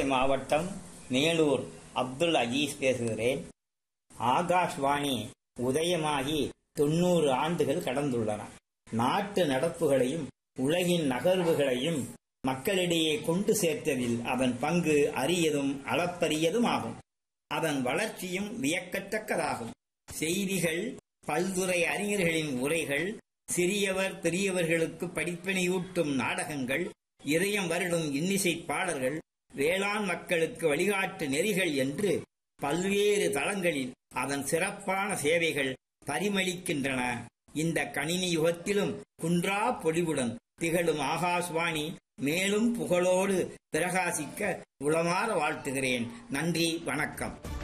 சிவகங்கை மாவட்டம் மேலூர் அப்துல் அஜீஸ் பேசுகிறேன் ஆகாஷ்வாணி உதயமாகி தொண்ணூறு ஆண்டுகள் கடந்துள்ளன நாட்டு நடப்புகளையும் உலகின் நகர்வுகளையும் மக்களிடையே கொண்டு சேர்த்ததில் அதன் பங்கு அரியதும் அளப்பரியதும் ஆகும் அதன் வளர்ச்சியும் வியக்கத்தக்கதாகும் செய்திகள் பல்துறை அறிஞர்களின் உரைகள் சிறியவர் பெரியவர்களுக்கு படிப்பினையூட்டும் நாடகங்கள் இதயம் வருடும் இன்னிசை பாடல்கள் வேளாண் மக்களுக்கு வழிகாட்டு நெறிகள் என்று பல்வேறு தளங்களில் அதன் சிறப்பான சேவைகள் பரிமளிக்கின்றன இந்த கணினி யுகத்திலும் குன்றா பொலிவுடன் திகழும் ஆகாஷ்வாணி மேலும் புகழோடு பிரகாசிக்க உளமாற வாழ்த்துகிறேன் நன்றி வணக்கம்